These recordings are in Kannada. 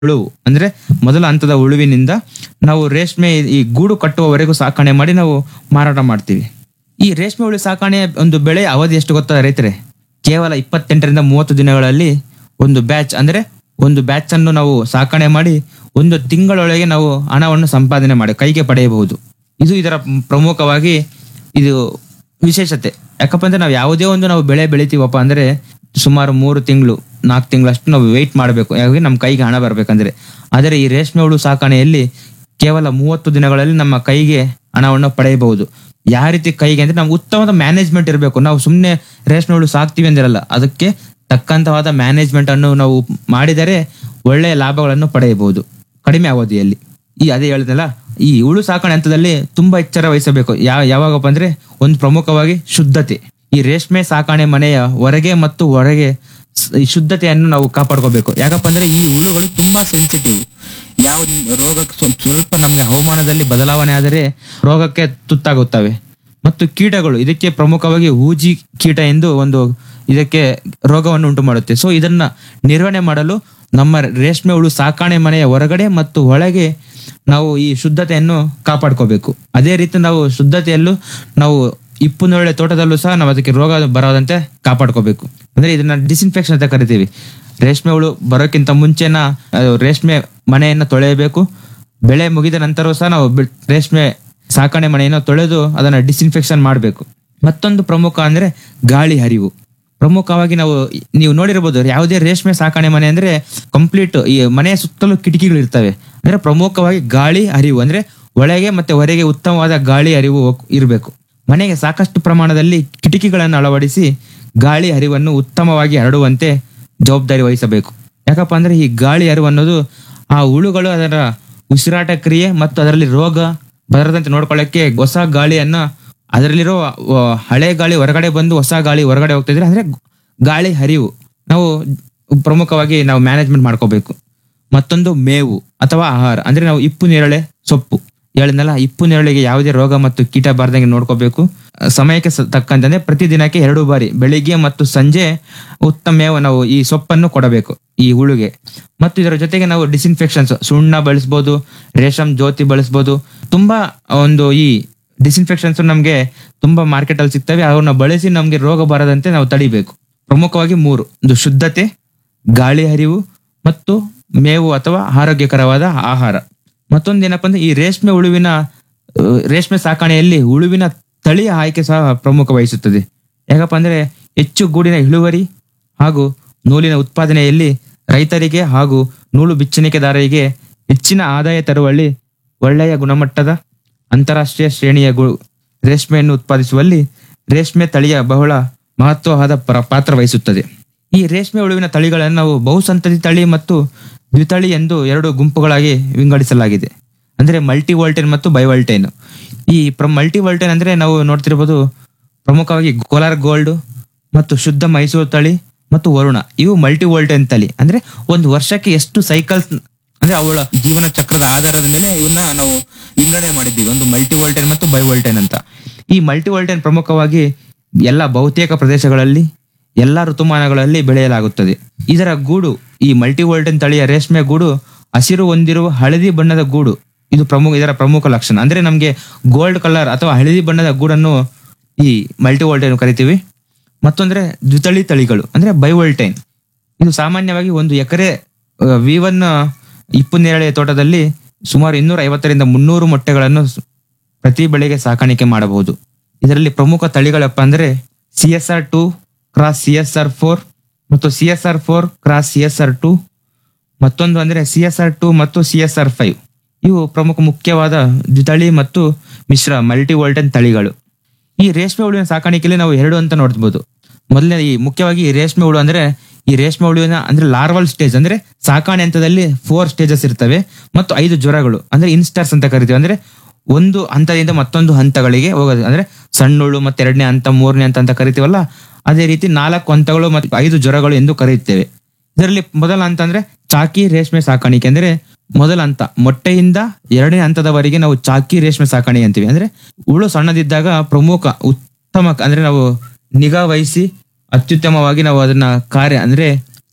ಹುಳು ಅಂದ್ರೆ ಮೊದಲ ಹಂತದ ಹುಳುವಿನಿಂದ ನಾವು ರೇಷ್ಮೆ ಈ ಗೂಡು ಕಟ್ಟುವವರೆಗೂ ಸಾಕಣೆ ಮಾಡಿ ನಾವು ಮಾರಾಟ ಮಾಡ್ತೀವಿ ಈ ರೇಷ್ಮೆ ಹುಳು ಸಾಕಣೆ ಒಂದು ಬೆಳೆ ಅವಧಿ ಎಷ್ಟು ಗೊತ್ತಾ ರೈತರೆ ಕೇವಲ ಇಪ್ಪತ್ತೆಂಟರಿಂದ ಮೂವತ್ತು ದಿನಗಳಲ್ಲಿ ಒಂದು ಬ್ಯಾಚ್ ಅಂದ್ರೆ ಒಂದು ಬ್ಯಾಚ್ ಅನ್ನು ನಾವು ಸಾಕಣೆ ಮಾಡಿ ಒಂದು ತಿಂಗಳೊಳಗೆ ನಾವು ಹಣವನ್ನು ಸಂಪಾದನೆ ಮಾಡಿ ಕೈಗೆ ಪಡೆಯಬಹುದು ಇದು ಇದರ ಪ್ರಮುಖವಾಗಿ ಇದು ವಿಶೇಷತೆ ಯಾಕಪ್ಪ ಅಂದ್ರೆ ನಾವು ಯಾವುದೇ ಒಂದು ನಾವು ಬೆಳೆ ಬೆಳಿತೀವಪ್ಪ ಅಂದ್ರೆ ಸುಮಾರು ಮೂರು ತಿಂಗಳು ನಾಲ್ಕು ತಿಂಗಳಷ್ಟು ನಾವು ವೆಯ್ಟ್ ಮಾಡಬೇಕು ಯಾಕಂದ್ರೆ ನಮ್ಮ ಕೈಗೆ ಹಣ ಬರ್ಬೇಕಂದ್ರೆ ಆದರೆ ಈ ರೇಷ್ಮೆ ಹುಳು ಸಾಕಣೆಯಲ್ಲಿ ಕೇವಲ ಮೂವತ್ತು ದಿನಗಳಲ್ಲಿ ನಮ್ಮ ಕೈಗೆ ಹಣವನ್ನು ಪಡೆಯಬಹುದು ಯಾವ ರೀತಿ ಕೈಗೆ ಅಂದ್ರೆ ನಮ್ಗೆ ಉತ್ತಮವಾದ ಮ್ಯಾನೇಜ್ಮೆಂಟ್ ಇರಬೇಕು ನಾವು ಸುಮ್ಮನೆ ರೇಷ್ಮೆ ಹುಳು ಸಾಕ್ತಿವಿ ಅಂದಿರಲ್ಲ ಅದಕ್ಕೆ ತಕ್ಕಂತವಾದ ಮ್ಯಾನೇಜ್ಮೆಂಟ್ ಅನ್ನು ನಾವು ಮಾಡಿದರೆ ಒಳ್ಳೆಯ ಲಾಭಗಳನ್ನು ಪಡೆಯಬಹುದು ಕಡಿಮೆ ಅವಧಿಯಲ್ಲಿ ಈ ಅದೇ ಹೇಳಿದ್ನಲ್ಲ ಈ ಹುಳು ಸಾಕಣೆ ಹಂತದಲ್ಲಿ ತುಂಬಾ ಎಚ್ಚರ ವಹಿಸಬೇಕು ಯಾವ ಯಾವಾಗಪ್ಪ ಅಂದ್ರೆ ಒಂದು ಪ್ರಮುಖವಾಗಿ ಶುದ್ಧತೆ ಈ ರೇಷ್ಮೆ ಸಾಕಣೆ ಮನೆಯ ಹೊರಗೆ ಮತ್ತು ಹೊರಗೆ ಸ್- ಈ ಶುದ್ಧತೆಯನ್ನು ನಾವು ಕಾಪಾಡ್ಕೋಬೇಕು ಯಾಕಪ್ಪ ಅಂದ್ರೆ ಈ ಹುಳುಗಳು ತುಂಬಾ ಸೆನ್ಸಿಟಿವ್ ಯಾವ ರೋಗ ಸ್ವಲ್ಪ ನಮಗೆ ಹವಾಮಾನದಲ್ಲಿ ಬದಲಾವಣೆ ಆದರೆ ರೋಗಕ್ಕೆ ತುತ್ತಾಗುತ್ತವೆ ಮತ್ತು ಕೀಟಗಳು ಇದಕ್ಕೆ ಪ್ರಮುಖವಾಗಿ ಹೂಜಿ ಕೀಟ ಎಂದು ಒಂದು ಇದಕ್ಕೆ ರೋಗವನ್ನು ಉಂಟು ಮಾಡುತ್ತೆ ಸೊ ಇದನ್ನ ನಿರ್ವಹಣೆ ಮಾಡಲು ನಮ್ಮ ರೇಷ್ಮೆ ಹುಳು ಸಾಕಣೆ ಮನೆಯ ಹೊರಗಡೆ ಮತ್ತು ಒಳಗೆ ನಾವು ಈ ಶುದ್ಧತೆಯನ್ನು ಕಾಪಾಡ್ಕೋಬೇಕು ಅದೇ ರೀತಿ ನಾವು ಶುದ್ಧತೆಯಲ್ಲೂ ನಾವು ಇಪ್ಪುನೊಳ್ಳೆ ತೋಟದಲ್ಲೂ ಸಹ ನಾವು ಅದಕ್ಕೆ ರೋಗ ಬರದಂತೆ ಕಾಪಾಡ್ಕೋಬೇಕು ಅಂದ್ರೆ ಇದನ್ನ ಡಿಸ್ಇನ್ಫೆಕ್ಷನ್ ಅಂತ ಕರಿತೀವಿ ರೇಷ್ಮೆ ಹುಳು ಬರೋಕ್ಕಿಂತ ಮುಂಚೆನ ಅದು ರೇಷ್ಮೆ ಮನೆಯನ್ನ ತೊಳೆಯಬೇಕು ಬೆಳೆ ಮುಗಿದ ನಂತರ ಸಹ ನಾವು ಬೆ- ರೇಷ್ಮೆ ಸಾಕಣೆ ಮನೆಯನ್ನು ತೊಳೆದು ಅದನ್ನ ಡಿಸ್ಇನ್ಫೆಕ್ಷನ್ ಮಾಡಬೇಕು ಮತ್ತೊಂದು ಪ್ರಮುಖ ಅಂದ್ರೆ ಗಾಳಿ ಹರಿವು ಪ್ರಮುಖವಾಗಿ ನಾವು ನೀವು ನೋಡಿರ್ಬೋದು ಯಾವುದೇ ರೇಷ್ಮೆ ಸಾಕಣೆ ಮನೆ ಅಂದ್ರೆ ಕಂಪ್ಲೀಟ್ ಈ ಮನೆಯ ಸುತ್ತಲೂ ಕಿಟಕಿಗಳು ಇರ್ತವೆ ಅಂದ್ರೆ ಪ್ರಮುಖವಾಗಿ ಗಾಳಿ ಹರಿವು ಅಂದ್ರೆ ಒಳಗೆ ಮತ್ತೆ ಹೊರಗೆ ಉತ್ತಮವಾದ ಗಾಳಿ ಹರಿವು ಇರಬೇಕು ಮನೆಗೆ ಸಾಕಷ್ಟು ಪ್ರಮಾಣದಲ್ಲಿ ಕಿಟಕಿಗಳನ್ನು ಅಳವಡಿಸಿ ಗಾಳಿ ಹರಿವನ್ನು ಉತ್ತಮವಾಗಿ ಹರಡುವಂತೆ ಜವಾಬ್ದಾರಿ ವಹಿಸಬೇಕು ಯಾಕಪ್ಪ ಅಂದ್ರೆ ಈ ಗಾಳಿ ಹರಿವು ಅನ್ನೋದು ಆ ಹುಳುಗಳು ಅದರ ಉಸಿರಾಟ ಕ್ರಿಯೆ ಮತ್ತು ಅದರಲ್ಲಿ ರೋಗ ಬರದಂತೆ ನೋಡ್ಕೊಳ್ಳಕ್ಕೆ ಹೊಸ ಗಾಳಿಯನ್ನ ಅದರಲ್ಲಿರೋ ಆ, ಹಳೆ ಗಾಳಿ ಹೊರಗಡೆ ಬಂದು ಹೊಸ ಗಾಳಿ ಹೊರಗಡೆ ಹೋಗ್ತಾ ಇದ್ರೆ ಅಂದ್ರೆ ಗಾಳಿ ಹರಿವು ನಾವು ಪ್ರಮುಖವಾಗಿ ನಾವು ಮ್ಯಾನೇಜ್ಮೆಂಟ್ ಮಾಡ್ಕೋಬೇಕು ಮತ್ತೊಂದು ಮೇವು ಅಥವಾ ಆಹಾರ ಅಂದ್ರೆ ನಾವು ಇಪ್ಪು ನೇರಳೆ ಸೊಪ್ಪು ಹೇಳಿದ್ನಲ್ಲ ಇಪ್ಪು ನೇರಳೆಗೆ ಯಾವುದೇ ರೋಗ ಮತ್ತು ಕೀಟ ಬಾರದಂಗೆ ನೋಡ್ಕೋಬೇಕು ಅಹ್, ಸಮಯಕ್ಕೆ ಸ- ತಕ್ಕಂತೆ ಅಂದ್ರೆ ಪ್ರತಿ ದಿನಕ್ಕೆ ಎರಡು ಬಾರಿ ಬೆಳಿಗ್ಗೆ ಮತ್ತು ಸಂಜೆ ಉತ್ತಮ ಮೇವು ನಾವು ಈ ಸೊಪ್ಪನ್ನು ಕೊಡಬೇಕು ಈ ಹುಳುಗೆ ಮತ್ತು ಇದರ ಜೊತೆಗೆ ನಾವು ಡಿಸ್ಇನ್ಫೆಕ್ಷನ್ಸ್ ಸುಣ್ಣ ಬಳಸ್ಬೋದು ರೇಷಮ್ ಜ್ಯೋತಿ ಬಳಸ್ಬೋದು ತುಂಬಾ ಒಂದು ಈ ಡಿಸ್ಇನ್ಫೆಕ್ಷನ್ಸ್ ನಮಗೆ ತುಂಬಾ ಮಾರ್ಕೆಟ್ ಅಲ್ಲಿ ಸಿಗ್ತವೆ ಅವನ್ನ ಬಳಸಿ ನಮಗೆ ರೋಗ ಬರದಂತೆ ನಾವು ತಡಿಬೇಕು ಪ್ರಮುಖವಾಗಿ ಮೂರು ಒಂದು ಶುದ್ಧತೆ ಗಾಳಿ ಹರಿವು ಮತ್ತು ಮೇವು ಅಥವಾ ಆರೋಗ್ಯಕರವಾದ ಆಹಾರ ಮತ್ತೊಂದು ಏನಪ್ಪಾ ಅಂದ್ರೆ ಈ ರೇಷ್ಮೆ ಹುಳುವಿನ ಆ, ರೇಷ್ಮೆ ಸಾಕಣೆಯಲ್ಲಿ ಹುಳುವಿನ ತಳಿಯ ಆಯ್ಕೆ ಸಹ ಪ್ರಮುಖ ವಹಿಸುತ್ತದೆ ಯಾಕಪ್ಪ ಅಂದ್ರೆ ಹೆಚ್ಚು ಗೂಡಿನ ಇಳುವರಿ ಹಾಗೂ ನೂಲಿನ ಉತ್ಪಾದನೆಯಲ್ಲಿ ರೈತರಿಗೆ ಹಾಗೂ ನೂಲು ಬಿಚ್ಚಣಿಕೆದಾರರಿಗೆ ಹೆಚ್ಚಿನ ಆದಾಯ ತರುವಲ್ಲಿ ಒಳ್ಳೆಯ ಗುಣಮಟ್ಟದ ಅಂತಾರಾಷ್ಟ್ರೀಯ ಶ್ರೇಣಿಯ ಗು- ರೇಷ್ಮೆಯನ್ನು ಉತ್ಪಾದಿಸುವಲ್ಲಿ ರೇಷ್ಮೆ ತಳಿಯ ಬಹಳ ಮಹತ್ವವಾದ ಪ್ರ- ಪಾತ್ರ ವಹಿಸುತ್ತದೆ ಈ ರೇಷ್ಮೆ ಹುಳುವಿನ ತಳಿಗಳನ್ನು ನಾವು ಬಹುಸಂತತಿ ತಳಿ ಮತ್ತು ದ್ವಿತಳಿ ಎಂದು ಎರಡು ಗುಂಪುಗಳಾಗಿ ವಿಂಗಡಿಸಲಾಗಿದೆ ಅಂದ್ರೆ ಮಲ್ಟಿ ವೋಲ್ಟೇನ್ ಮತ್ತು ಬೈವೋಲ್ಟೇನ್ ಈ ಪ್ರ ಮಲ್ಟಿ ವೋಲ್ಟೇನ್ ಅಂದ್ರೆ ನಾವು ನೋಡ್ತಿರ್ಬೋದು ಪ್ರಮುಖವಾಗಿ ಕೋಲಾರ್ ಗೋಲ್ಡ್ ಮತ್ತು ಶುದ್ಧ ಮೈಸೂರು ತಳಿ ಮತ್ತು ವರುಣ ಇವು ಮಲ್ಟಿ ವೋಲ್ಟೇನ್ ತಳಿ ಅಂದ್ರೆ ಒಂದು ವರ್ಷಕ್ಕೆ ಎಷ್ಟು ಸೈಕಲ್ಸ್ ಅಂದ್ರೆ ಅವಳ ಜೀವನ ಚಕ್ರದ ಆಧಾರದ ಮೇಲೆ ಇವನ್ನ ನಾವು ವಿಂಗಡಣೆ ಮಾಡಿದ್ದೀವಿ ಒಂದು ಮಲ್ಟಿ ವೋಲ್ಟೇನ್ ಮತ್ತು ಬೈ ವೋಲ್ಟೇನ್ ಅಂತ ಈ ಮಲ್ಟಿ ವೋಲ್ಟೇನ್ ಪ್ರಮುಖವಾಗಿ ಎಲ್ಲ ಬಹುತೇಕ ಪ್ರದೇಶಗಳಲ್ಲಿ ಎಲ್ಲಾ ಋತುಮಾನಗಳಲ್ಲಿ ಬೆಳೆಯಲಾಗುತ್ತದೆ ಇದರ ಗೂಡು ಈ ಮಲ್ಟಿ ವೋಲ್ಟೇನ್ ತಳಿಯ ರೇಷ್ಮೆ ಗೂಡು ಹಸಿರು ಹೊಂದಿರುವ ಹಳದಿ ಬಣ್ಣದ ಗೂಡು ಇದು ಪ್ರಮುಖ ಇದರ ಪ್ರಮುಖ ಲಕ್ಷಣ ಅಂದ್ರೆ ನಮಗೆ ಗೋಲ್ಡ್ ಕಲರ್ ಅಥವಾ ಹಳದಿ ಬಣ್ಣದ ಗೂಡನ್ನು ಈ ಮಲ್ಟಿ ವೋಲ್ಟೇನ್ ಕರಿತೀವಿ ಮತ್ತೊಂದ್ರೆ ದ್ವಿತಳಿ ತಳಿಗಳು ಅಂದ್ರೆ ಬೈವೋಲ್ಟೈನ್ ಇದು ಸಾಮಾನ್ಯವಾಗಿ ಒಂದು ಎಕರೆ ವಿ ಒನ್ ಇಪ್ಪು ನೇರಳೆ ತೋಟದಲ್ಲಿ ಸುಮಾರು ಇನ್ನೂರ ಐವತ್ತರಿಂದ ಮುನ್ನೂರು ಮೊಟ್ಟೆಗಳನ್ನು ಸ್- ಪ್ರತಿ ಬೆಳೆಗೆ ಸಾಕಾಣಿಕೆ ಮಾಡಬಹುದು ಇದರಲ್ಲಿ ಪ್ರಮುಖ ತಳಿಗಳಪ್ಪ ಅಂದ್ರೆ C S R two cross C S R four ಮತ್ತು C S R four cross C S R two ಮತ್ತೊಂದು ಅಂದ್ರೆ ಸಿ ಎಸ್ ಆರ್ ಟು ಮತ್ತು ಸಿ ಎಸ್ ಆರ್ ಫೈವ್ ಇವು ಪ್ರಮುಖ ಮುಖ್ಯವಾದ ದ್ವಿತಳಿ ಮತ್ತು ಮಿಶ್ರ ಮಲ್ಟಿ ವೋಲ್ಟನ್ ತಳಿಗಳು ಈ ರೇಷ್ಮೆ ಹುಳುವಿನ ಸಾಕಾಣಿಕೆಯಲ್ಲಿ ನಾವು ಎರಡು ಅಂತ ನೋಡ್ಬೋದು ಮೊದಲನೇ ಈ ಮುಖ್ಯವಾಗಿ ಈ ರೇಷ್ಮೆ ಹುಳು ಅಂದ್ರೆ ಈ ರೇಷ್ಮೆ ಹುಳುವಿನ ಅಂದ್ರೆ ಲಾರ್ವಲ್ ಸ್ಟೇಜ್ ಅಂದ್ರೆ ಸಾಕಾಣೆ ಹಂತದಲ್ಲಿ ಫೋರ್ ಸ್ಟೇಜಸ್ ಇರ್ತವೆ ಮತ್ತು ಐದು ಜ್ವರಗಳು ಅಂದ್ರೆ ಇನ್ಸ್ಟಾರ್ಸ್ ಅಂತ ಕರಿತೀವಿ ಅಂದ್ರೆ ಒಂದು ಹಂತದಿಂದ ಮತ್ತೊಂದು ಹಂತಗಳಿಗೆ ಹೋಗೋದು ಅಂದ್ರೆ ಸಣ್ಣ ಹುಳು ಮತ್ತೆ ಎರಡನೇ ಹಂತ ಮೂರನೇ ಹಂತ ಅಂತ ಕರಿತೀವಲ್ಲ ಅದೇ ರೀತಿ ನಾಲ್ಕು ಹಂತಗಳು ಮತ್ತು ಐದು ಜ್ವರಗಳು ಎಂದು ಕರೆಯುತ್ತೇವೆ ಇದರಲ್ಲಿ ಮೊದಲ ಹಂತ ಅಂದ್ರೆ ಚಾಕಿ ರೇಷ್ಮೆ ಸಾಕಾಣಿಕೆ ಅಂದ್ರೆ ಮೊದಲ ಹಂತ ಮೊಟ್ಟೆಯಿಂದ ಎರಡನೇ ಹಂತದವರೆಗೆ ನಾವು ಚಾಕಿ ರೇಷ್ಮೆ ಸಾಕಾಣಿಕೆ ಅಂತೀವಿ ಅಂದ್ರೆ ಹುಳು ಸಣ್ಣದಿದ್ದಾಗ ಪ್ರಮುಖ ಉತ್ತಮ ಅಂದ್ರೆ ನಾವು ನಿಗಾ ವಹಿಸಿ ಅತ್ಯುತ್ತಮವಾಗಿ ನಾವು ಅದನ್ನ ಕಾರ್ಯ ಅಂದ್ರೆ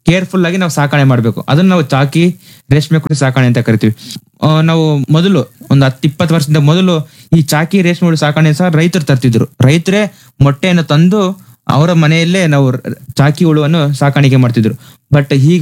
ಕೇರ್ಫುಲ್ ಆಗಿ ನಾವು ಸಾಕಣೆ ಮಾಡಬೇಕು ಅದನ್ನ ನಾವು ಚಾಕಿ ರೇಷ್ಮೆ ಕುರಿ ಸಾಕಣೆ ಅಂತ ಕರಿತೀವಿ ಆ, ನಾವು ಮೊದಲು ಒಂದು ಹತ್ತು ಇಪ್ಪತ್ತು ವರ್ಷದಿಂದ ಮೊದಲು ಈ ಚಾಕಿ ರೇಷ್ಮೆ ಹುಳು ಸಾಕಣೆ ಸಹ ರೈತರು ತರ್ತಿದ್ರು ರೈತರೇ ಮೊಟ್ಟೆಯನ್ನು ತಂದು ಅವರ ಮನೆಯಲ್ಲೇ ನಾವು ರ- ಚಾಕಿ ಹುಳುವನ್ನು ಸಾಕಾಣಿಕೆ ಮಾಡ್ತಿದ್ರು ಬಟ್ ಈಗ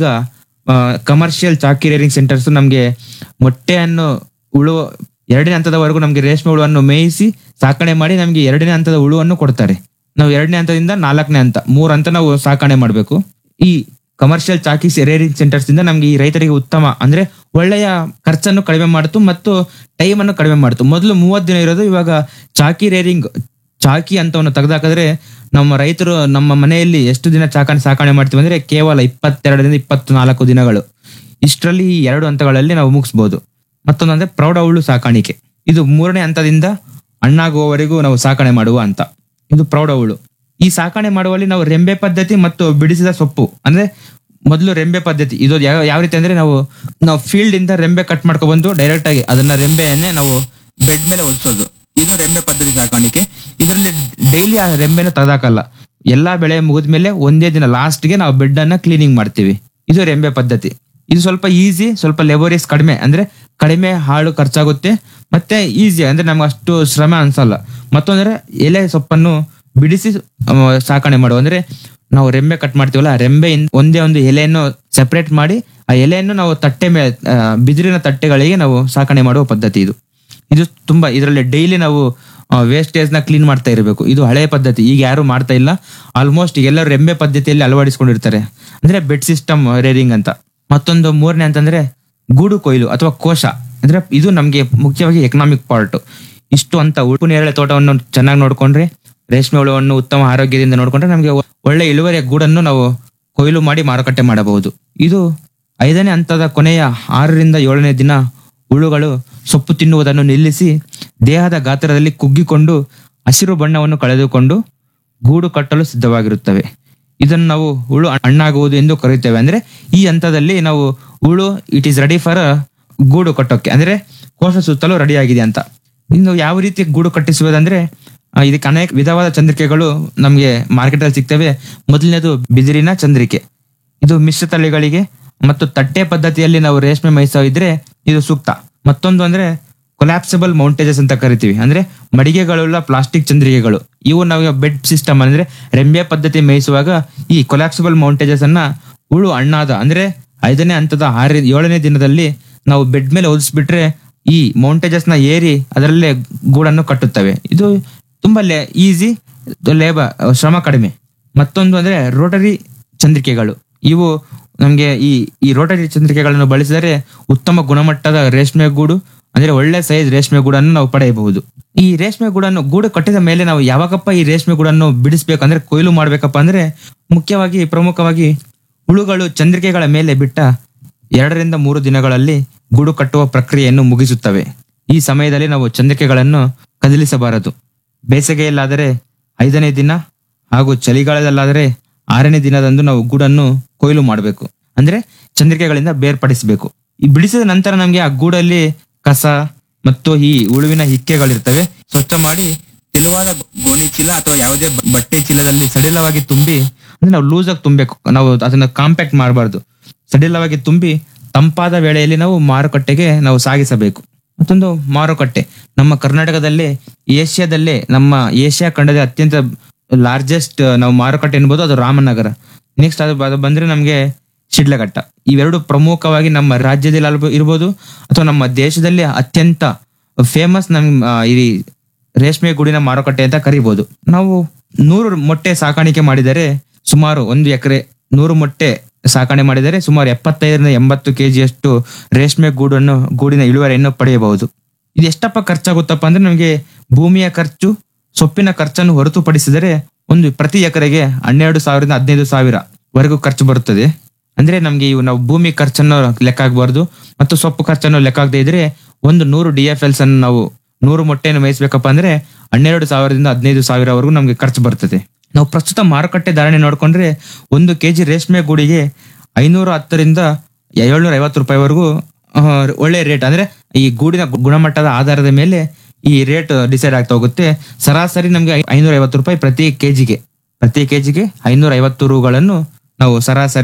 ಕಮರ್ಷಿಯಲ್ ಚಾಕಿ ರೇರಿಂಗ್ ಸೆಂಟರ್ಸ್ ನಮಗೆ ಮೊಟ್ಟೆಯನ್ನು ಹುಳು ಎರಡನೇ ಹಂತದವರೆಗೂ ನಮಗೆ ರೇಷ್ಮೆ ಹುಳುವನ್ನು ಮೇಯಿಸಿ ಸಾಕಣೆ ಮಾಡಿ ನಮಗೆ ಎರಡನೇ ಹಂತದ ಹುಳುವನ್ನು ಕೊಡ್ತಾರೆ ನಾವು ಎರಡನೇ ಹಂತದಿಂದ ನಾಲ್ಕನೇ ಹಂತ ಮೂರ್ ಹಂತ ನಾವು ಸಾಕಣೆ ಮಾಡಬೇಕು ಈ ಕಮರ್ಷಿಯಲ್ ಚಾಕಿ ರೇರಿಂಗ್ ಸೆಂಟರ್ಸ್ ಇಂದ ನಮ್ಗೆ ಈ ರೈತರಿಗೆ ಉತ್ತಮ ಅಂದ್ರೆ ಒಳ್ಳೆಯ ಖರ್ಚನ್ನು ಕಡಿಮೆ ಮಾಡಿತು ಮತ್ತು ಟೈಮ್ ಅನ್ನು ಕಡಿಮೆ ಮಾಡಿತು ಮೊದಲು ಮೂವತ್ತು ದಿನ ಇರೋದು ಇವಾಗ ಚಾಕಿ ರೇರಿಂಗ್ ಚಾಕಿ ಹಂತವನ್ನು ತೆಗೆದಾಕಿದ್ರೆ ನಮ್ಮ ರೈತರು ನಮ್ಮ ಮನೆಯಲ್ಲಿ ಎಷ್ಟು ದಿನ ಚಾಕಣೆ ಸಾಕಣೆ ಮಾಡ್ತೀವಿ ಅಂದ್ರೆ ಕೇವಲ ಇಪ್ಪತ್ತೆರಡರಿಂದ ಇಪ್ಪತ್ನಾಲ್ಕು ದಿನಗಳು ಇಷ್ಟರಲ್ಲಿ ಈ ಎರಡು ಹಂತಗಳಲ್ಲಿ ನಾವು ಮುಗಿಸ್ಬೋದು ಮತ್ತೊಂದಂದ್ರೆ ಪ್ರೌಢ ಹುಳು ಸಾಕಾಣಿಕೆ ಇದು ಮೂರನೇ ಹಂತದಿಂದ ಹಣ್ಣಾಗುವವರೆಗೂ ನಾವು ಸಾಕಣೆ ಮಾಡುವ ಹಂತ ಇದು ಪ್ರೌಢ ಹುಳು ಈ ಸಾಕಣೆ ಮಾಡುವಲ್ಲಿ ನಾವು ರೆಂಬೆ ಪದ್ಧತಿ ಮತ್ತು ಬಿಡಿಸಿದ ಸೊಪ್ಪು ಅಂದ್ರೆ ಮೊದಲು ರೆಂಬೆ ಪದ್ಧತಿ ಇದು ಯಾವ ಯಾವ ರೀತಿ ಅಂದ್ರೆ ನಾವು ನಾವು ಫೀಲ್ಡ್ ಇಂದ ರೆಂಬೆ ಕಟ್ ಮಾಡ್ಕೊ ಬಂದು ಡೈರೆಕ್ಟ್ ಆಗಿ ಅದನ್ನ ರೆಂಬೆಯನ್ನೇ ನಾವು ಬೆಡ್ ಮೇಲೆ ಹೊಲಿಸೋದು ಇದು ರೆಂಬೆ ಪದ್ಧತಿ ಸಾಕಾಣಿಕೆ ಇದರಲ್ಲಿ ಡೈಲಿ ಆ ರೆಂಬೆನ ತೆಗೆದಾಕಲ್ಲ ಎಲ್ಲಾ ಬೆಳೆ ಮುಗಿದ್ಮೇಲೆ ಒಂದೇ ದಿನ ಲಾಸ್ಟ್ಗೆ ನಾವು ಬೆಡ್ ಅನ್ನ ಕ್ಲೀನಿಂಗ್ ಮಾಡ್ತೀವಿ ಇದು ರೆಂಬೆ ಪದ್ಧತಿ ಇದು ಸ್ವಲ್ಪ ಈಸಿ ಸ್ವಲ್ಪ ಲೆಬೋರಿಯಸ್ ಕಡಿಮೆ ಅಂದ್ರೆ ಕಡಿಮೆ ಹಾಳು ಖರ್ಚಾಗುತ್ತೆ ಮತ್ತೆ ಈಸಿ ಅಂದ್ರೆ ನಮ್ಗೆ ಅಷ್ಟು ಶ್ರಮ ಅನ್ಸಲ್ಲ ಮತ್ತೊಂದ್ರೆ ಎಲೆ ಸೊಪ್ಪನ್ನು ಬಿಡಿಸಿ ಆ, ಸಾಕಣೆ ಮಾಡುವ ಅಂದ್ರೆ ನಾವು ರೆಂಬೆ ಕಟ್ ಮಾಡ್ತೀವಲ್ಲ ಆ ರೆಂಬೆಯಿಂದ ಒಂದೇ ಒಂದು ಎಲೆಯನ್ನು ಸೆಪರೇಟ್ ಮಾಡಿ ಆ ಎಲೆಯನ್ನು ನಾವು ತಟ್ಟೆ ಮೇಲೆ ಆ, ಬಿದಿರಿನ ತಟ್ಟೆಗಳಿಗೆ ನಾವು ಸಾಕಣೆ ಮಾಡುವ ಪದ್ಧತಿ ಇದು ಇದು ತುಂಬಾ ಇದರಲ್ಲಿ ಡೈಲಿ ನಾವು ವೇಸ್ಟೇಜ್ ನ ಕ್ಲೀನ್ ಮಾಡ್ತಾ ಇರಬೇಕು ಇದು ಹಳೆಯ ಪದ್ಧತಿ ಈಗ ಯಾರು ಮಾಡ್ತಾ ಇಲ್ಲ ಆಲ್ಮೋಸ್ಟ್ ಎಲ್ಲರೂ ರೆಂಬೆ ಪದ್ಧತಿಯಲ್ಲಿ ಅಳವಡಿಸಿಕೊಂಡಿರ್ತಾರೆ ಅಂದ್ರೆ ಬೆಡ್ ಸಿಸ್ಟಮ್ ರೇರಿಂಗ್ ಅಂತ ಮತ್ತೊಂದು ಮೂರನೇ ಅಂತಂದ್ರೆ ಗೂಡು ಕೊಯ್ಲು ಅಥವಾ ಕೋಶ ಅಂದ್ರೆ ಇದು ನಮ್ಗೆ ಮುಖ್ಯವಾಗಿ ಎಕನಾಮಿಕ್ ಪಾರ್ಟ್ ಇಷ್ಟು ಅಂತ ಉಳುಪು ನೇರಳೆ ತೋಟವನ್ನು ಚೆನ್ನಾಗಿ ನೋಡ್ಕೊಂಡ್ರೆ ರೇಷ್ಮೆ ಹುಳುವನ್ನು ಉತ್ತಮ ಆರೋಗ್ಯದಿಂದ ನೋಡ್ಕೊಂಡ್ರೆ ನಮಗೆ ಒಳ್ಳೆ ಇಳುವರಿಯ ಗೂಡನ್ನು ನಾವು ಕೊಯ್ಲು ಮಾಡಿ ಮಾರುಕಟ್ಟೆ ಮಾಡಬಹುದು ಇದು ಐದನೇ ಹಂತದ ಕೊನೆಯ ಆರರಿಂದ ಏಳನೇ ದಿನ ಹುಳುಗಳು ಸೊಪ್ಪು ತಿನ್ನುವುದನ್ನು ನಿಲ್ಲಿಸಿ ದೇಹದ ಗಾತ್ರದಲ್ಲಿ ಕುಗ್ಗಿಕೊಂಡು ಹಸಿರು ಬಣ್ಣವನ್ನು ಕಳೆದುಕೊಂಡು ಗೂಡು ಕಟ್ಟಲು ಸಿದ್ಧವಾಗಿರುತ್ತವೆ ಇದನ್ನು ನಾವು ಹುಳು ಹಣ್ಣಾಗುವುದು ಎಂದು ಕರೆಯುತ್ತೇವೆ ಅಂದ್ರೆ ಈ ಹಂತದಲ್ಲಿ ನಾವು ಹುಳು ಇಟ್ ಈಸ್ ರೆಡಿ ಫಾರ್ ಗೂಡು ಕಟ್ಟೋಕೆ ಅಂದ್ರೆ ಕೋಶ ಸುತ್ತಲೂ ರೆಡಿ ಆಗಿದೆ ಅಂತ ಇನ್ನು ಯಾವ ರೀತಿ ಗೂಡು ಕಟ್ಟಿಸುವುದಂದ್ರೆ ಆ, ಇದಕ್ಕೆ ಅನೇಕ ವಿಧವಾದ ಚಂದ್ರಿಕೆಗಳು ನಮಗೆ ಮಾರ್ಕೆಟ್ ಅಲ್ಲಿ ಸಿಗ್ತವೆ ಮೊದಲನೇದು ಬಿದಿರಿನ ಚಂದ್ರಿಕೆ ಇದು ಮಿಶ್ರ ತಳಿಗಳಿಗೆ ಮತ್ತು ತಟ್ಟೆ ಪದ್ಧತಿಯಲ್ಲಿ ನಾವು ರೇಷ್ಮೆ ಮೇಯಿಸೋ ಇದ್ರೆ ಇದು ಸೂಕ್ತ ಮತ್ತೊಂದು ಅಂದ್ರೆ ಕೊಲ್ಯಾಪ್ಸಿಬಲ್ ಮೌಂಟೇಜಸ್ ಅಂತ ಕರಿತೀವಿ ಅಂದ್ರೆ ಮಡಿಗೆಗಳುಳ್ಳ ಪ್ಲಾಸ್ಟಿಕ್ ಚಂದ್ರಿಕೆಗಳು ಇವು ನಾವು ಬೆಡ್ ಸಿಸ್ಟಮ್ ಅಂದ್ರೆ ರೆಂಬೆ ಪದ್ಧತಿ ಮೇಯಿಸುವಾಗ ಈ ಕೊಲ್ಯಾಪ್ಸಿಬಲ್ ಮೌಂಟೇಜಸ್ ಅನ್ನ ಹುಳು ಹಣ್ಣಾದ ಅಂದ್ರೆ ಐದನೇ ಹಂತದ ಆರ ಏಳನೇ ದಿನದಲ್ಲಿ ನಾವು ಬೆಡ್ ಮೇಲೆ ಹೊಲಿಸ್ಬಿಟ್ರೆ ಈ ಮೌಂಟೇಜಸ್ ನ ಏರಿ ಅದರಲ್ಲೇ ಗೂಡನ್ನು ಕಟ್ಟುತ್ತವೆ ಇದು ತುಂಬಾ ಈಸಿ ಲೇಬ ಶ್ರಮ ಕಡಿಮೆ ಮತ್ತೊಂದು ಅಂದ್ರೆ ರೋಟರಿ ಚಂದ್ರಿಕೆಗಳು ಇವು ನಮ್ಗೆ ಈ ಈ ರೋಟರಿ ಚಂದ್ರಿಕೆಗಳನ್ನು ಬಳಸಿದರೆ ಉತ್ತಮ ಗುಣಮಟ್ಟದ ರೇಷ್ಮೆ ಗೂಡು ಅಂದ್ರೆ ಒಳ್ಳೆ ಸೈಜ್ ರೇಷ್ಮೆ ಗೂಡನ್ನು ನಾವು ಪಡೆಯಬಹುದು ಈ ರೇಷ್ಮೆ ಗೂಡನ್ನು ಗೂಡು ಕಟ್ಟಿದ ಮೇಲೆ ನಾವು ಯಾವಾಗಪ್ಪ ಈ ರೇಷ್ಮೆ ಗೂಡನ್ನು ಬಿಡಿಸ್ಬೇಕಂದ್ರೆ ಕೊಯ್ಲು ಮಾಡ್ಬೇಕಪ್ಪ ಅಂದ್ರೆ ಮುಖ್ಯವಾಗಿ ಪ್ರಮುಖವಾಗಿ ಹುಳುಗಳು ಚಂದ್ರಿಕೆಗಳ ಮೇಲೆ ಬಿಟ್ಟ ಎರಡರಿಂದ ಮೂರು ದಿನಗಳಲ್ಲಿ ಗೂಡು ಕಟ್ಟುವ ಪ್ರಕ್ರಿಯೆಯನ್ನು ಮುಗಿಸುತ್ತವೆ ಈ ಸಮಯದಲ್ಲಿ ನಾವು ಚಂದ್ರಿಕೆಗಳನ್ನು ಕದಲಿಸಬಾರದು ಬೇಸಿಗೆಯಲ್ಲಾದರೆ ಐದನೇ ದಿನ ಹಾಗೂ ಚಳಿಗಾಲದಲ್ಲಾದರೆ ಆರನೇ ದಿನದಂದು ನಾವು ಗೂಡನ್ನು ಕೊಯ್ಲು ಮಾಡಬೇಕು ಅಂದ್ರೆ ಚಂದ್ರಿಕೆಗಳಿಂದ ಬೇರ್ಪಡಿಸಬೇಕು ಈ ಬಿಡಿಸಿದ ನಂತರ ನಮಗೆ ಆ ಗೂಡಲ್ಲಿ ಕಸ ಮತ್ತು ಈ ಉಳುವಿನ ಹಿಕ್ಕೆಗಳಿರ್ತವೆ ಸ್ವಚ್ಛ ಮಾಡಿ ತೆಳುವಾದ ಗೋಣಿ ಚೀಲ ಅಥವಾ ಯಾವುದೇ ಬ- ಬಟ್ಟೆ ಚೀಲದಲ್ಲಿ ಸಡಿಲವಾಗಿ ತುಂಬಿ ಅಂದ್ರೆ ನಾವು ಲೂಸ್ ಆಗಿ ತುಂಬಬೇಕು ನಾವು ಅದನ್ನ ಕಾಂಪ್ಯಾಕ್ಟ್ ಮಾಡಬಾರ್ದು ಸಡಿಲವಾಗಿ ತುಂಬಿ ತಂಪಾದ ವೇಳೆಯಲ್ಲಿ ನಾವು ಮಾರುಕಟ್ಟೆಗೆ ನಾವು ಸಾಗಿಸಬೇಕು ಮತ್ತೊಂದು ಮಾರುಕಟ್ಟೆ ನಮ್ಮ ಕರ್ನಾಟಕದಲ್ಲೇ ಏಷ್ಯಾದಲ್ಲೇ ನಮ್ಮ ಏಷ್ಯಾ ಖಂಡದ ಅತ್ಯಂತ ಲಾರ್ಜೆಸ್ಟ್ ನಾವು ಮಾರುಕಟ್ಟೆ ಎನ್ಬೋದು ಅದು ರಾಮನಗರ ನೆಕ್ಸ್ಟ್ ಅದು ಅದು ಬಂದ್ರೆ ನಮಗೆ ಶಿಡ್ಲಘಟ್ಟ ಇವೆರಡು ಪ್ರಮುಖವಾಗಿ ನಮ್ಮ ರಾಜ್ಯದಲ್ಲಿ ಅಲ್ಬ- ಇರ್ಬೋದು ಅಥವಾ ನಮ್ಮ ದೇಶದಲ್ಲಿ ಅತ್ಯಂತ ಫೇಮಸ್ ನಮ್ ಆ, ಈ ರೇಷ್ಮೆ ಗೂಡಿನ ಮಾರುಕಟ್ಟೆ ಅಂತ ಕರಿಬಹುದು ನಾವು ನೂರು ಮೊಟ್ಟೆ ಸಾಕಾಣಿಕೆ ಮಾಡಿದರೆ ಸುಮಾರು ಒಂದು ಎಕರೆ ನೂರು ಮೊಟ್ಟೆ ಸಾಕಣೆ ಮಾಡಿದರೆ ಸುಮಾರು ಎಪ್ಪತ್ತೈದರಿಂದ ಎಂಬತ್ತು ಕೆಜಿಯಷ್ಟು ರೇಷ್ಮೆ ಗೂಡನ್ನು ಗೂಡಿನ ಇಳುವರಿಯನ್ನು ಪಡೆಯಬಹುದು ಇದು ಎಷ್ಟಪ್ಪ ಖರ್ಚಾಗುತ್ತಪ್ಪ ಅಂದ್ರೆ ನಮಗೆ ಭೂಮಿಯ ಖರ್ಚು ಸೊಪ್ಪಿನ ಖರ್ಚನ್ನು ಹೊರತುಪಡಿಸಿದರೆ ಒಂದು ಪ್ರತಿ ಎಕರೆಗೆ ಹನ್ನೆರಡು ಸಾವಿರದಿಂದ ಹದಿನೈದು ಸಾವಿರ ವರೆಗೂ ಖರ್ಚು ಬರುತ್ತದೆ ಅಂದ್ರೆ ನಮ್ಗೆ ಇವು ನಾವು ಭೂಮಿ ಖರ್ಚನ್ನು ಲೆಕ್ಕ ಹಾಕಬಾರ್ದು ಮತ್ತು ಸೊಪ್ಪು ಖರ್ಚನ್ನು ಲೆಕ್ಕ ಹಾಕದೇ ಇದ್ರೆ ಒಂದು ನೂರು ಡಿ ಎಫ್ ಎಲ್ಸ್ ಅನ್ನು ನಾವು ನೂರು ಮೊಟ್ಟೆಯನ್ನು ಮೇಯಿಸಬೇಕಪ್ಪ ಅಂದ್ರೆ ಹನ್ನೆರಡು ಸಾವಿರದಿಂದ ಹದಿನೈದು ಸಾವಿರವರೆಗೂ ನಮ್ಗೆ ಖರ್ಚು ಬರ್ತದೆ ನಾವು ಪ್ರಸ್ತುತ ಮಾರುಕಟ್ಟೆ ಧಾರಣೆ ನೋಡ್ಕೊಂಡ್ರೆ ಒಂದು ಕೆಜಿ ರೇಷ್ಮೆ ಗೂಡಿಗೆ ಐನೂರ ಹತ್ತರಿಂದ ಏಳ್ನೂರ ಐವತ್ತು ರೂಪಾಯಿವರೆಗೂ ಆ, ಒಳ್ಳೆ ರೇಟ್ ಅಂದ್ರೆ ಈ ಗೂಡಿನ ಗು- ಗುಣಮಟ್ಟದ ಆಧಾರದ ಮೇಲೆ ಈ ರೇಟ್ ಡಿಸೈಡ್ ಆಗ್ತಾ ಹೋಗುತ್ತೆ ಸರಾಸರಿ ನಮಗೆ ಐನೂರ ಐವತ್ತು ರೂಪಾಯಿ ಪ್ರತಿ ಕೆಜಿಗೆ ಪ್ರತಿ ಕೆಜಿಗೆ ಐನೂರ ಐವತ್ತು ರೂಗಳನ್ನು ನಾವು ಸರಾಸರಿ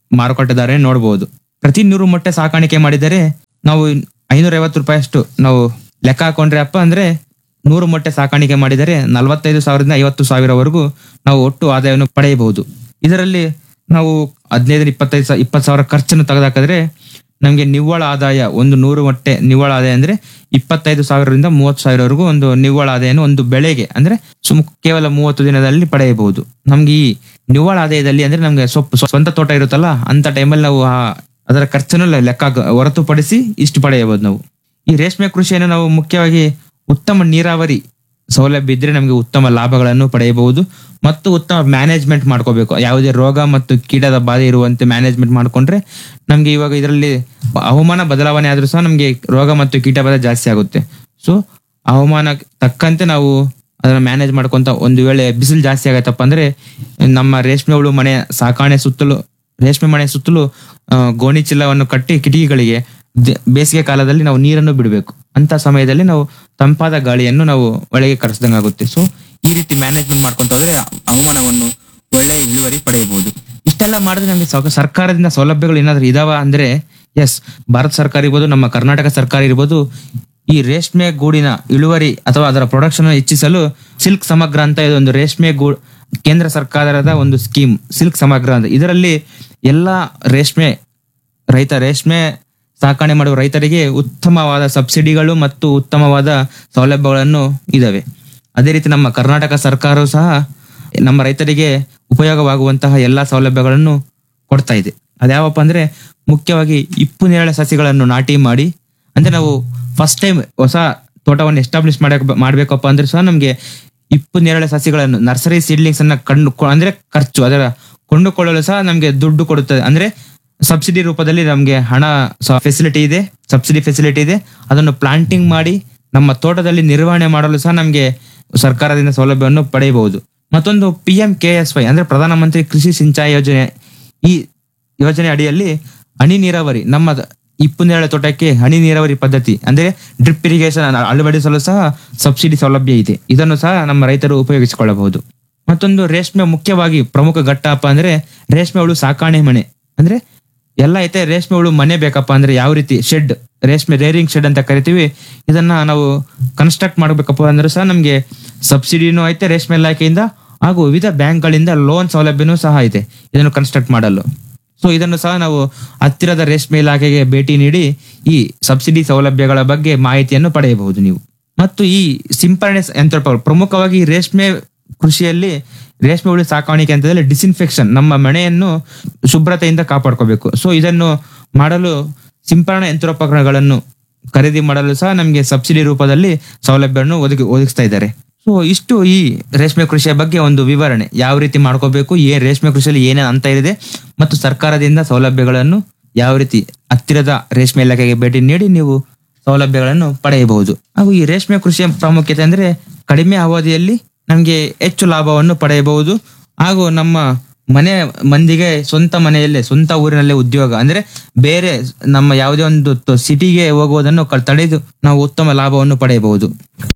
ಮಾರುಕಟ್ಟೆದಾರನೇ ನೋಡಬಹುದು ಪ್ರತಿ ನೂರು ಮೊಟ್ಟೆ ಸಾಕಾಣಿಕೆ ಮಾಡಿದರೆ ನಾವು ಐನೂರ ಐವತ್ತು ರೂಪಾಯಿಯಷ್ಟು ನಾವು ಲೆಕ್ಕ ಹಾಕೊಂಡ್ರೆ ಅಪ್ಪ ಅಂದ್ರೆ ನೂರು ಮೊಟ್ಟೆ ಸಾಕಾಣಿಕೆ ಮಾಡಿದರೆ ನಲವತ್ತೈದು ಸಾವಿರದಿಂದ ಐವತ್ತು ಸಾವಿರವರೆಗೂ ನಾವು ಒಟ್ಟು ಆದಾಯವನ್ನು ಪಡೆಯಬಹುದು ಇದರಲ್ಲಿ ನಾವು ಹದಿನೈದು ಇಪ್ಪತ್ತೈದು ಸಾವಿರ ಇಪ್ಪತ್ತು ಸಾವಿರ ಖರ್ಚನ್ನು ತೆಗೆದಾಕಿದ್ರೆ ನಮಗೆ ನಿವ್ವಳ ಆದಾಯ ಒಂದು ನೂರು ಮೊಟ್ಟೆ ನಿವ್ವಳ ಆದಾಯ ಅಂದ್ರೆ ಇಪ್ಪತ್ತೈದು ಸಾವಿರದಿಂದ ಮೂವತ್ತು ಸಾವಿರವರೆಗೂ ಒಂದು ನಿವ್ವಳ ಆದಾಯನ ಒಂದು ಬೆಳೆಗೆ ಅಂದ್ರೆ ಸುಮ್ ಕೇವಲ ಮೂವತ್ತು ದಿನದಲ್ಲಿ ಪಡೆಯಬಹುದು ನಮ್ಗೆ ಈ ನಿವ್ವಳ ಆದಾಯದಲ್ಲಿ ಅಂದ್ರೆ ನಮ್ಗೆ ಸೊಪ್ಪು ಸ್ವ- ಸ್ವಂತ ತೋಟ ಇರುತ್ತಲ್ಲ ಅಂತ ಟೈಮಲ್ಲಿ ನಾವು ಆ ಅದರ ಖರ್ಚನ್ನು ಲೆ- ಲೆಕ್ಕ ಹಾಕ- ಹೊರತುಪಡಿಸಿ ಇಷ್ಟು ಪಡೆಯಬಹುದು ನಾವು ಈ ರೇಷ್ಮೆ ಕೃಷಿಯನ್ನು ನಾವು ಮುಖ್ಯವಾಗಿ ಉತ್ತಮ ನೀರಾವರಿ ಸೌಲಭ್ಯ ಇದ್ರೆ ನಮಗೆ ಉತ್ತಮ ಲಾಭಗಳನ್ನು ಪಡೆಯಬಹುದು ಮತ್ತು ಉತ್ತಮ ಮ್ಯಾನೇಜ್ಮೆಂಟ್ ಮಾಡ್ಕೋಬೇಕು ಯಾವುದೇ ರೋಗ ಮತ್ತು ಕೀಟದ ಬಾಧೆ ಇರುವಂತೆ ಮ್ಯಾನೇಜ್ಮೆಂಟ್ ಮಾಡ್ಕೊಂಡ್ರೆ ನಮ್ಗೆ ಇವಾಗ ಇದರಲ್ಲಿ ಹವಾಮಾನ ಬದಲಾವಣೆ ಆದ್ರೂ ಸಹ ನಮ್ಗೆ ರೋಗ ಮತ್ತು ಕೀಟ ಬಾಧೆ ಜಾಸ್ತಿ ಆಗುತ್ತೆ ಸೊ ಹವಾಮಾನ ತಕ್ಕಂತೆ ನಾವು ಅದನ್ನ ಮ್ಯಾನೇಜ್ ಮಾಡ್ಕೊಂತ ಒಂದು ವೇಳೆ ಬಿಸಿಲು ಜಾಸ್ತಿ ಆಗತ್ತಪ್ಪ ಅಂದ್ರೆ ನಮ್ಮ ರೇಷ್ಮೆ ಹುಳು ಮನೆ ಸಾಕಾಣೆ ಸುತ್ತಲೂ ರೇಷ್ಮೆ ಮನೆ ಸುತ್ತಲೂ ಆ, ಗೋಣಿ ಚೀಲವನ್ನು ಕಟ್ಟಿ ಕಿಟಕಿಗಳಿಗೆ ದ- ಬೇಸಿಗೆ ಕಾಲದಲ್ಲಿ ನಾವು ನೀರನ್ನು ಬಿಡಬೇಕು ಅಂತ ಸಮಯದಲ್ಲಿ ನಾವು ತಂಪಾದ ಗಾಳಿಯನ್ನು ನಾವು ಒಳಗೆ ಕರೆಸ್ದಂಗೆ ಆಗುತ್ತೆ ಸೊ ಈ ರೀತಿ ಮ್ಯಾನೇಜ್ಮೆಂಟ್ ಮಾಡ್ಕೊಂತ ಹೋದ್ರೆ ಹವಾಮಾನವನ್ನು ಒಳ್ಳೆಯ ಇಳುವರಿ ಪಡೆಯಬಹುದು ಇಷ್ಟೆಲ್ಲ ಮಾಡಿದ್ರೆ ನಮಗೆ ಸೌ- ಸರ್ಕಾರದಿಂದ ಸೌಲಭ್ಯಗಳು ಏನಾದ್ರು ಇದಾವ ಅಂದ್ರೆ ಎಸ್ ಭಾರತ ಸರ್ಕಾರ ಇರ್ಬೋದು ನಮ್ಮ ಕರ್ನಾಟಕ ಸರ್ಕಾರ ಇರ್ಬೋದು ಈ ರೇಷ್ಮೆ ಗೂಡಿನ ಇಳುವರಿ ಅಥವಾ ಅದರ ಪ್ರೊಡಕ್ಷನ್ ಹೆಚ್ಚಿಸಲು ಸಿಲ್ಕ್ ಸಮಗ್ರ ಅಂತ ಇದೊಂದು ರೇಷ್ಮೆ ಗೂಡ್ ಕೇಂದ್ರ ಸರ್ಕಾರದ ಒಂದು ಸ್ಕೀಮ್ ಸಿಲ್ಕ್ ಸಮಗ್ರ ಅಂತ ಇದರಲ್ಲಿ ಎಲ್ಲಾ ರೇಷ್ಮೆ ರೈತ ರೇಷ್ಮೆ ಸಾಕಣೆ ಮಾಡುವ ರೈತರಿಗೆ ಉತ್ತಮವಾದ ಸಬ್ಸಿಡಿಗಳು ಮತ್ತು ಉತ್ತಮವಾದ ಸೌಲಭ್ಯಗಳನ್ನು ಇದಾವೆ ಅದೇ ರೀತಿ ನಮ್ಮ ಕರ್ನಾಟಕ ಸರ್ಕಾರವು ಸಹ ನಮ್ಮ ರೈತರಿಗೆ ಉಪಯೋಗವಾಗುವಂತಹ ಎಲ್ಲಾ ಸೌಲಭ್ಯಗಳನ್ನು ಕೊಡ್ತಾ ಇದೆ ಅದ್ಯಾವಪ್ಪ ಅಂದ್ರೆ ಮುಖ್ಯವಾಗಿ ಇಪ್ಪು ನೇರಳೆ ಸಸಿಗಳನ್ನು ನಾಟಿ ಮಾಡಿ ಅಂದ್ರೆ ನಾವು ಫಸ್ಟ್ ಟೈಮ್ ಹೊಸ ತೋಟವನ್ನು ಎಸ್ಟಾಬ್ಲಿಷ್ ಮಾಡಕ್ ಮಾಡ್ಬೇಕಪ್ಪ ಅಂದ್ರೆ ಸಹ ನಮ್ಗೆ ಇಪ್ಪು ನೇರಳೆ ಸಸಿಗಳನ್ನು ನರ್ಸರಿ ಸೀಡ್ಲಿಂಗ್ಸ್ ಅನ್ನ ಕಂಡು ಕೊ- ಅಂದ್ರೆ ಖರ್ಚು ಅದರ ಕೊಂಡುಕೊಳ್ಳಲು ಸಹ ನಮ್ಗೆ ದುಡ್ಡು ಕೊಡುತ್ತದೆ ಅಂದ್ರೆ ಸಬ್ಸಿಡಿ ರೂಪದಲ್ಲಿ ನಮ್ಗೆ ಹಣ ಫೆಸಿಲಿಟಿ ಇದೆ ಸಬ್ಸಿಡಿ ಫೆಸಿಲಿಟಿ ಇದೆ ಅದನ್ನು ಪ್ಲಾಂಟಿಂಗ್ ಮಾಡಿ ನಮ್ಮ ತೋಟದಲ್ಲಿ ನಿರ್ವಹಣೆ ಮಾಡಲು ಸಹ ನಮ್ಗೆ ಸರ್ಕಾರದಿಂದ ಸೌಲಭ್ಯವನ್ನು ಪಡೆಯಬಹುದು ಮತ್ತೊಂದು P M K S Y ಅಂದ್ರೆ ಪ್ರಧಾನಮಂತ್ರಿ ಕೃಷಿ ಸಿಂಚಾಯಿ ಯೋಜನೆ ಈ ಯೋಜನೆ ಅಡಿಯಲ್ಲಿ ಹನಿ ನೀರಾವರಿ ನಮ್ಮ ದ- ಇಪ್ಪು ನೇರಳೆ ತೋಟಕ್ಕೆ ಹನಿ ನೀರಾವರಿ ಪದ್ಧತಿ ಅಂದ್ರೆ ಡ್ರಿಪ್ ಇರಿಗೇಷನ್ ಅಳವಡಿಸಲು ಸಹ ಸಬ್ಸಿಡಿ ಸೌಲಭ್ಯ ಇದೆ ಇದನ್ನು ಸಹ ನಮ್ಮ ರೈತರು ಉಪಯೋಗಿಸಿಕೊಳ್ಳಬಹುದು ಮತ್ತೊಂದು ರೇಷ್ಮೆ ಮುಖ್ಯವಾಗಿ ಪ್ರಮುಖ ಘಟ್ಟಪ್ಪ ಅಂದ್ರೆ ರೇಷ್ಮೆ ಹುಳು ಸಾಕಾಣೆ ಮನೆ ಅಂದ್ರೆ ಎಲ್ಲ ಐತೆ ರೇಷ್ಮೆ ಹುಳು ಮನೆ ಬೇಕಪ್ಪ ಅಂದ್ರೆ ಯಾವ ರೀತಿ ಶೆಡ್ ರೇಷ್ಮೆ ರೇರಿಂಗ್ ಶೆಡ್ ಅಂತ ಕರಿತೀವಿ ಇದನ್ನ ನಾವು ಕನ್ಸ್ಟ್ರಕ್ಟ್ ಮಾಡಬೇಕಪ್ಪ ಅಂದ್ರೆ ಸಹ ನಮ್ಗೆ ಸಬ್ಸಿಡಿನೂ ಐತೆ ರೇಷ್ಮೆ ಇಲಾಖೆಯಿಂದ ಹಾಗೂ ವಿವಿಧ ಬ್ಯಾಂಕ್ಗಳಿಂದ ಲೋನ್ ಸೌಲಭ್ಯನೂ ಸಹ ಇದೆ ಇದನ್ನು ಕನ್ಸ್ಟ್ರಕ್ಟ್ ಮಾಡಲು ಸೊ ಇದನ್ನು ಸಹ ನಾವು ಹತ್ತಿರದ ರೇಷ್ಮೆ ಇಲಾಖೆಗೆ ಭೇಟಿ ನೀಡಿ ಈ ಸಬ್ಸಿಡಿ ಸೌಲಭ್ಯಗಳ ಬಗ್ಗೆ ಮಾಹಿತಿಯನ್ನು ಪಡೆಯಬಹುದು ನೀವು ಮತ್ತು ಈ ಸಿಂಪರಣೆ ಯಂತ್ರೋಪಕರಣ ಪ್ರಮುಖವಾಗಿ ಈ ರೇಷ್ಮೆ ಕೃಷಿಯಲ್ಲಿ ರೇಷ್ಮೆ ಹುಳು ಸಾಕಾಣಿಕೆ ಹಂತದಲ್ಲಿ ಡಿಸ್ಇನ್ಫೆಕ್ಷನ್ ನಮ್ಮ ಮನೆಯನ್ನು ಶುಭ್ರತೆಯಿಂದ ಕಾಪಾಡ್ಕೋಬೇಕು ಸೊ ಇದನ್ನು ಮಾಡಲು ಸಿಂಪರಣಾ ಯಂತ್ರೋಪಕರಣಗಳನ್ನು ಖರೀದಿ ಮಾಡಲು ಸಹ ನಮಗೆ ಸಬ್ಸಿಡಿ ರೂಪದಲ್ಲಿ ಸೌಲಭ್ಯವನ್ನು ಒದಗಿ ಒದಗಿಸ್ತಾ ಇದ್ದಾರೆ ಸೊ ಇಷ್ಟು ಈ ರೇಷ್ಮೆ ಕೃಷಿಯ ಬಗ್ಗೆ ಒಂದು ವಿವರಣೆ ಯಾವ ರೀತಿ ಮಾಡ್ಕೋಬೇಕು ಏ ರೇಷ್ಮೆ ಕೃಷಿಯಲ್ಲಿ ಏನೇನು ಅಂತ ಇದೆ ಮತ್ತು ಸರ್ಕಾರದಿಂದ ಸೌಲಭ್ಯಗಳನ್ನು ಯಾವ ರೀತಿ ಹತ್ತಿರದ ರೇಷ್ಮೆ ಇಲಾಖೆಗೆ ಭೇಟಿ ನೀಡಿ ನೀವು ಸೌಲಭ್ಯಗಳನ್ನು ಪಡೆಯಬಹುದು ಹಾಗೂ ಈ ರೇಷ್ಮೆ ಕೃಷಿಯ ಪ್ರಾಮುಖ್ಯತೆ ಅಂದ್ರೆ ಕಡಿಮೆ ಅವಧಿಯಲ್ಲಿ ನಮಗೆ ಹೆಚ್ಚು ಲಾಭವನ್ನು ಪಡೆಯಬಹುದು ಹಾಗೂ ನಮ್ಮ ಮನೆ ಮಂದಿಗೆ ಸ್ವಂತ ಮನೆಯಲ್ಲೇ ಸ್ವಂತ ಊರಿನಲ್ಲೇ ಉದ್ಯೋಗ ಅಂದ್ರೆ ಬೇರೆ ನಮ್ಮ ಯಾವುದೇ ಒಂದು ಸಿಟಿಗೆ ಹೋಗುವುದನ್ನು ಕ- ತಡೆದು ನಾವು ಉತ್ತಮ ಲಾಭವನ್ನು ಪಡೆಯಬಹುದು